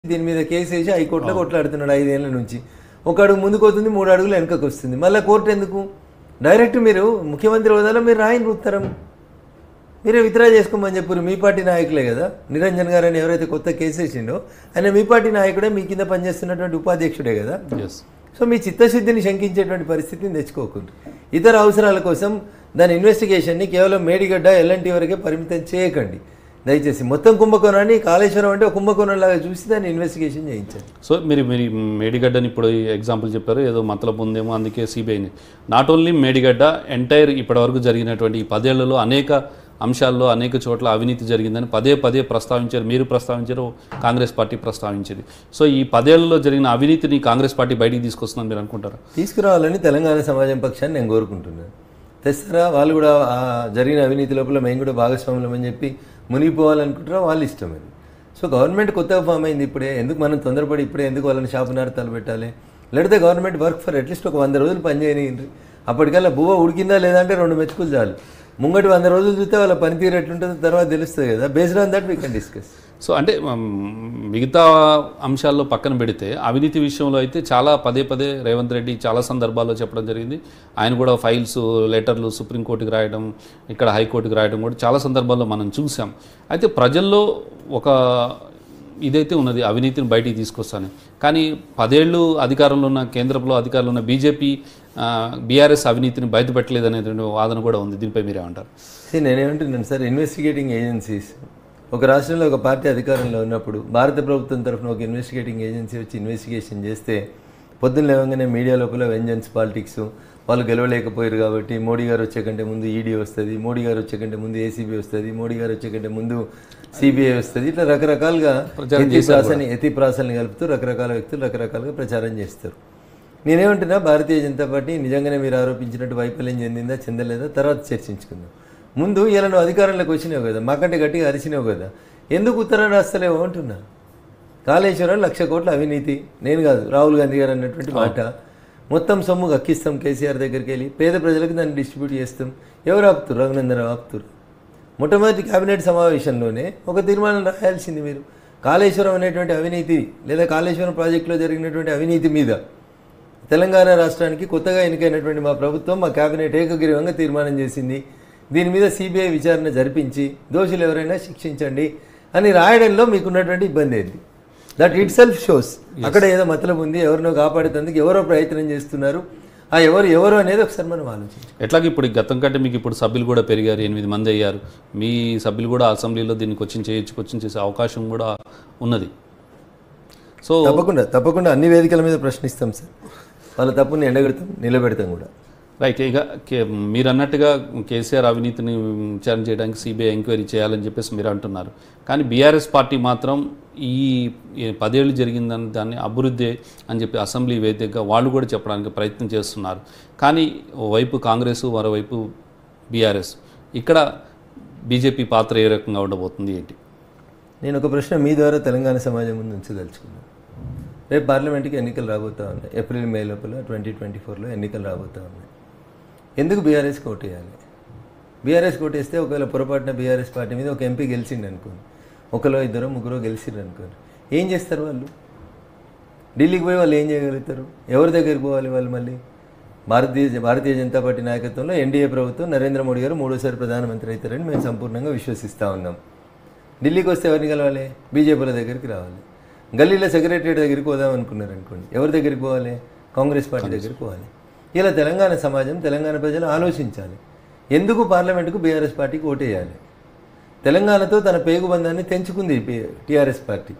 దీని మీద కేసు వేసి హైకోర్టులో కొట్లాడుతున్నాడు ఐదేళ్ల నుంచి ఒక అడుగు ముందుకు వస్తుంది మూడు అడుగులు వెనకకు వస్తుంది మళ్ళీ కోర్టు ఎందుకు డైరెక్ట్ మీరు ముఖ్యమంత్రి హోదాలో మీరు రాయని ఉత్తరం మీరే విత్డ్రా చేసుకోమని చెప్పారు మీ పార్టీ నాయకులే కదా నిరంజన్ గారు అని ఎవరైతే కొత్త కేసు వేసిండో ఆయన మీ పార్టీ నాయకుడే మీ కింద పనిచేస్తున్నటువంటి ఉపాధ్యక్షుడే కదా ఎస్ సో మీ చిత్తశుద్ధిని శంకించేటువంటి పరిస్థితిని తెచ్చుకోకుండా ఇతర అవసరాల కోసం దాని ఇన్వెస్టిగేషన్ని కేవలం మేడిగడ్డ ఎల్ఎన్టీ వరకే పరిమితం చేయకండి దయచేసి మొత్తం కుంభకోణాన్ని కాళేశ్వరం అంటే ఒక కుంభకోణం లాగా చూసి దాన్ని ఇన్వెస్టిగేషన్ చేయించండి సో మీరు మీరు మేడిగడ్డని ఇప్పుడు ఎగ్జాంపుల్ చెప్పారు ఏదో మతలబు ఉందేమో అందుకే సిబిఐని నాట్ ఓన్లీ మేడిగడ్డ ఎంటైర్ ఇప్పటివరకు జరిగినటువంటి ఈ పదేళ్లలో అనేక అంశాల్లో అనేక చోట్ల అవినీతి జరిగిందని పదే పదే ప్రస్తావించారు మీరు ప్రస్తావించారు కాంగ్రెస్ పార్టీ ప్రస్తావించింది సో ఈ పదేళ్లలో జరిగిన అవినీతిని కాంగ్రెస్ పార్టీ బయటికి తీసుకొస్తుందని మీరు అనుకుంటారా తీసుకురావాలని తెలంగాణ సమాజం పక్షాన్ని నేను కోరుకుంటున్నాను తెస్తారా వాళ్ళు కూడా ఆ జరిగిన అవినీతి లోపల మేము కూడా భాగస్వాములం అని చెప్పి మునిగిపోవాలనుకుంటారా వాళ్ళ ఇష్టం అది సో గవర్నమెంట్ కొత్తగా ఫామ్ అయింది ఇప్పుడే ఎందుకు మనం తొందరపడి ఇప్పుడే ఎందుకు వాళ్ళని శాపనార్థాలు పెట్టాలి లేకపోతే గవర్నమెంట్ వర్క్ ఫర్ అట్లీస్ట్ ఒక వంద రోజులు పనిచేయనియండి అప్పటికల్లా బువ్వ ఉడికిందా లేదా అంటే రెండు మెతుకులు చాలు ముంగటి వంద రోజులు చూస్తే వాళ్ళ పనితీరు ఎట్లుంటుందో తర్వాత తెలుస్తుంది కదా based on that we can discuss so అంటే మ్, మిగతా అంశాల్లో పక్కన పెడితే అవినీతి విషయంలో అయితే చాలా పదే పదే రేవంత్ రెడ్డి చాలా సందర్భాల్లో చెప్పడం జరిగింది ఆయన కూడా ఫైల్స్ లెటర్లు సుప్రీంకోర్టుకి రాయడం ఇక్కడ హైకోర్టుకి రాయడం కూడా చాలా సందర్భాల్లో మనం చూసాం అయితే ప్రజల్లో ఒక ఇదైతే ఉన్నది అవినీతిని బయటికి తీసుకొస్తాను కానీ పదేళ్ళు అధికారంలో ఉన్న కేంద్రంలో అధికారంలో ఉన్న బీజేపీ బీఆర్ఎస్ అవినీతిని బయటపెట్టలేదనేటువంటి వాదన కూడా ఉంది దీనిపై మీరేమంటారు See, నేనేమంటున్నాను సార్ ఇన్వెస్టిగేటింగ్ ఏజెన్సీస్ ఒక రాష్ట్రంలో ఒక పార్టీ అధికారంలో ఉన్నప్పుడు భారత ప్రభుత్వం తరఫున ఒక ఇన్వెస్టిగేటింగ్ ఏజెన్సీ వచ్చి ఇన్వెస్టిగేషన్ చేస్తే పొద్దున్న లేవగానే మీడియా లోపల వెంజన్స్ పాలిటిక్స్ వాళ్ళు గెలవలేకపోయారు కాబట్టి మోడీ గారు వచ్చే కంటే ముందు ఈడీ వస్తుంది మోడీ గారు వచ్చే కంటే ముందు ఏసీబీ వస్తుంది మోడీ గారు వచ్చే కంటే ముందు సిబిఐ వస్తుంది ఇట్లా రకరకాలుగా ఎత్తి ప్రాసని ఎత్తి ప్రాసల్ని కలుపుతూ రకరకాల వ్యక్తులు రకరకాలుగా ప్రచారం చేస్తారు నేనేమంటున్నా భారతీయ జనతా పార్టీ నిజంగానే మీరు ఆరోపించినట్టు వైఫల్యం చెందిందా చెందలేదా తర్వాత చర్చించుకుందాం ముందు ఇలా నువ్వు అధికారంలోకి వచ్చినావు కదా మాకంటే గట్టిగా అరిచినావు కదా ఎందుకు ఉత్తరం రాస్తలేవు అంటున్నా కాళేశ్వరం లక్ష కోట్ల అవినీతి నేను కాదు రాహుల్ గాంధీ గారు అన్నటువంటి మాట మొత్తం సొమ్ము అక్కిస్తాం కేసీఆర్ దగ్గరికి వెళ్ళి పేద ప్రజలకు దాన్ని డిస్ట్రిబ్యూట్ చేస్తాం ఎవరు ఆపుతారు రఘునందరావు ఆపుతారు మొట్టమొదటి కేబినెట్ సమావేశంలోనే ఒక తీర్మానం రాయాల్సింది మీరు కాళేశ్వరం అనేటువంటి అవినీతి లేదా కాళేశ్వరం ప్రాజెక్టులో జరిగినటువంటి అవినీతి మీద తెలంగాణ రాష్ట్రానికి కొత్తగా ఎన్నికైనటువంటి మా ప్రభుత్వం మా కేబినెట్ ఏకగ్రీవంగా తీర్మానం చేసింది దీని మీద సిబిఐ విచారణ జరిపించి దోషులు ఎవరైనా శిక్షించండి అని రాయడంలో మీకున్నటువంటి ఇబ్బంది ఏంటి దట్ ఇట్ సెల్ఫ్ షోస్ అక్కడ ఏదో మతలం ఉంది ఎవరినో కాపాడేందుకు ఎవరో ప్రయత్నం చేస్తున్నారు ఆ ఎవరు ఎవరు అనేది ఒకసారి మనం ఆలోచించాలి ఎట్లాగ ఇప్పుడు ఈ గతం కంటే మీకు ఇప్పుడు సభ్యులు కూడా పెరిగారు ఎనిమిది మంది అయ్యారు మీ సభ్యులు కూడా అసెంబ్లీలో దీన్ని క్వశ్చన్ చేయొచ్చు క్వశ్చన్ చేసే అవకాశం కూడా ఉన్నది సో తప్పకుండా తప్పకుండా అన్ని వేదికల మీద ప్రశ్నిస్తాం సార్ వాళ్ళ తప్పుని ఎండగడతాం నిలబెడతాం కూడా రైట్ ఇక కే- మీరు అన్నట్టుగా కేసీఆర్ అవినీతిని విచారణ చేయడానికి సిబిఐ ఎంక్వైరీ చేయాలని చెప్పేసి మీరు అంటున్నారు కానీ బీఆర్ఎస్ పార్టీ మాత్రం ఈ ఈ పదేళ్ళు జరిగిందని దాన్ని అభివృద్ధి అని చెప్పి అసెంబ్లీ వేదికగా వాళ్ళు కూడా చెప్పడానికి ప్రయత్నం చేస్తున్నారు కానీ ఓవైపు కాంగ్రెస్ మరోవైపు బీఆర్ఎస్ ఇక్కడ బీజేపీ పాత్ర ఏ రకంగా ఉండబోతుంది ఏంటి నేను ఒక ప్రశ్న మీ ద్వారా తెలంగాణ సమాజం ముందు ఉంచదలుచుకున్నాను రేపు పార్లమెంట్కి ఎన్నికలు రాబోతా ఉన్నాయి ఏప్రిల్ మే లోపల ట్వంటీ ట్వంటీ ఫోర్లో ఎన్నికలు రాబోతా ఉన్నాయి ఎందుకు బీఆర్ఎస్కి ఓటేయాలి బీఆర్ఎస్కి ఓటేస్తే ఒకవేళ పొరపాటున బీఆర్ఎస్ పార్టీ మీద ఒక ఎంపీ గెలిచిండు అనుకోండి ఒకలో ఇద్దరు ముగ్గురు గెలిచిండ్రు అనుకోండి ఏం చేస్తారు వాళ్ళు ఢిల్లీకి పోయి వాళ్ళు ఏం చేయగలుగుతారు ఎవరి దగ్గరికి పోవాలి వాళ్ళు మళ్ళీ భారతీయ భారతీయ జనతా పార్టీ నాయకత్వంలో ఎన్డీఏ ప్రభుత్వం నరేంద్ర మోడీ గారు మూడోసారి ప్రధానమంత్రి అవుతారని మేము సంపూర్ణంగా విశ్వసిస్తూ ఉన్నాం ఢిల్లీకి వస్తే ఎవరిని కలవాలి బీజేపీల దగ్గరికి రావాలి గల్లీలో సెక్రటరీ దగ్గరికి పోదాం అనుకున్నారు అనుకోండి ఎవరి దగ్గరికి పోవాలి కాంగ్రెస్ పార్టీ దగ్గరికి పోవాలి ఇలా తెలంగాణ సమాజం తెలంగాణ ప్రజలు ఆలోచించాలి ఎందుకు పార్లమెంటుకు బీఆర్ఎస్ పార్టీకి ఓటేయాలి తెలంగాణతో తన పేగుబంధాన్ని తెంచుకుంది టీఆర్ఎస్ పార్టీ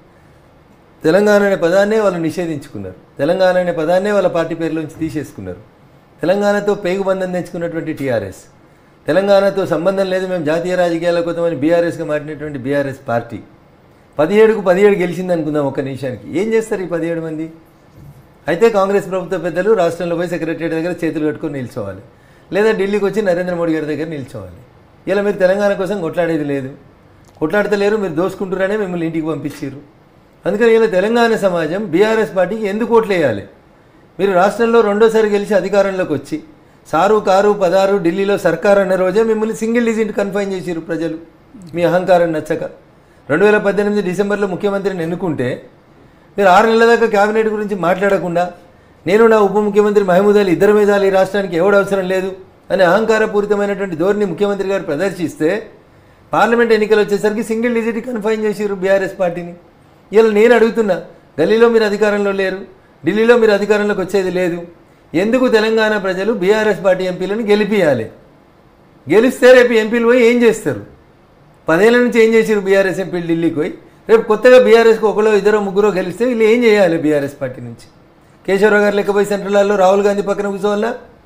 తెలంగాణ అనే పదాన్నే వాళ్ళు నిషేధించుకున్నారు తెలంగాణ అనే పదాన్నే వాళ్ళ పార్టీ పేరులోంచి తీసేసుకున్నారు తెలంగాణతో పేగుబంధం తెంచుకున్నటువంటి టీఆర్ఎస్ తెలంగాణతో సంబంధం లేదు మేము జాతీయ రాజకీయాల కోసమని బీఆర్ఎస్గా మారినటువంటి బీఆర్ఎస్ పార్టీ పదిహేడుకు పదిహేడు గెలిచింది అనుకుందాం ఒక నిమిషానికి ఏం చేస్తారు ఈ పదిహేడు మంది అయితే కాంగ్రెస్ ప్రభుత్వ పెద్దలు రాష్ట్రంలో పోయి సెక్రటరీ దగ్గర చేతులు కట్టుకొని నిల్చోవాలి లేదా ఢిల్లీకి వచ్చి నరేంద్ర మోడీ గారి దగ్గర నిల్చోవాలి ఇలా మీరు తెలంగాణ కోసం కొట్లాడేది లేదు కొట్లాడతలేరు మీరు దోసుకుంటున్నారనే మిమ్మల్ని ఇంటికి పంపించారు అందుకని ఇలా తెలంగాణ సమాజం బీఆర్ఎస్ పార్టీకి ఎందుకు ఓట్లేయాలి మీరు రాష్ట్రంలో రెండోసారి గెలిచి అధికారంలోకి వచ్చి సారు కారు పదారు ఢిల్లీలో సర్కార్ అన్న రోజే మిమ్మల్ని సింగిల్ డిజిట్ కన్ఫైన్ చేసిరు ప్రజలు మీ అహంకారం నచ్చక రెండు వేల పద్దెనిమిది డిసెంబర్లో ముఖ్యమంత్రిని ఎన్నుకుంటే మీరు ఆరు నెలల దాకా క్యాబినెట్ గురించి మాట్లాడకుండా నేను నా ఉప ముఖ్యమంత్రి మహమూద్ అలీ ఇద్దరు మీద ఈ రాష్ట్రానికి ఎవడు అవసరం లేదు అనే అహంకారపూరితమైనటువంటి ధోరణి ముఖ్యమంత్రి గారు ప్రదర్శిస్తే పార్లమెంట్ ఎన్నికలు వచ్చేసరికి సింగిల్ డిజిట్ కన్ఫైన్ చేసిర్రు బీఆర్ఎస్ పార్టీని ఇలా నేను అడుగుతున్నా గల్లీలో మీరు అధికారంలో లేరు ఢిల్లీలో మీరు అధికారంలోకి వచ్చేది లేదు ఎందుకు తెలంగాణ ప్రజలు బీఆర్ఎస్ పార్టీ ఎంపీలను గెలిపియాలి గెలిస్తే రేపు ఎంపీలు పోయి ఏం చేస్తారు పదేళ్ల నుంచి ఏం చేసారు బీఆర్ఎస్ ఎంపీలు ఢిల్లీకి పోయి రేపు కొత్తగా బీఆర్ఎస్కి ఒకలో ఇద్దరు ముగ్గురో గెలిస్తే వీళ్ళు ఏం చేయాలి బీఆర్ఎస్ పార్టీ నుంచి కేశవరావు గారు లెక్క పోయి సెంట్రల్ హాల్లో రాహుల్ గాంధీ పక్కన కూర్చోవాలా